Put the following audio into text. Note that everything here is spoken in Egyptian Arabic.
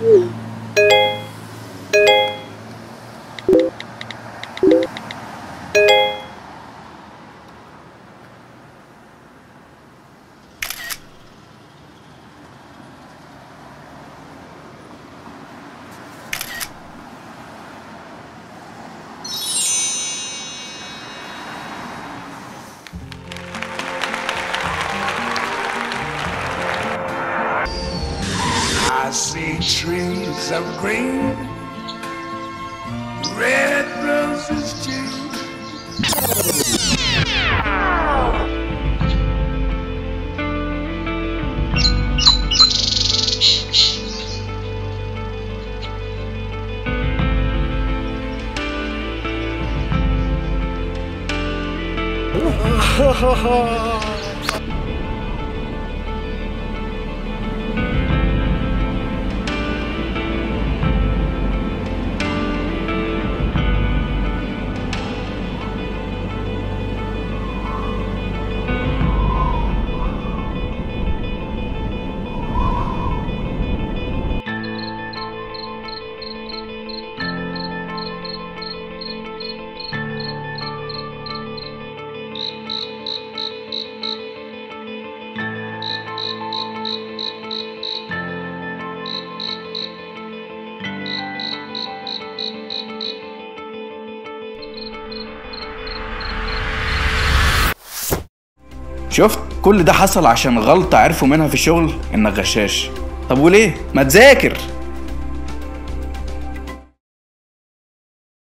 I see trees of green, red roses too. شفت كل ده حصل عشان غلطة عرفوا منها في الشغل انك غشاش طب وليه ما تذاكر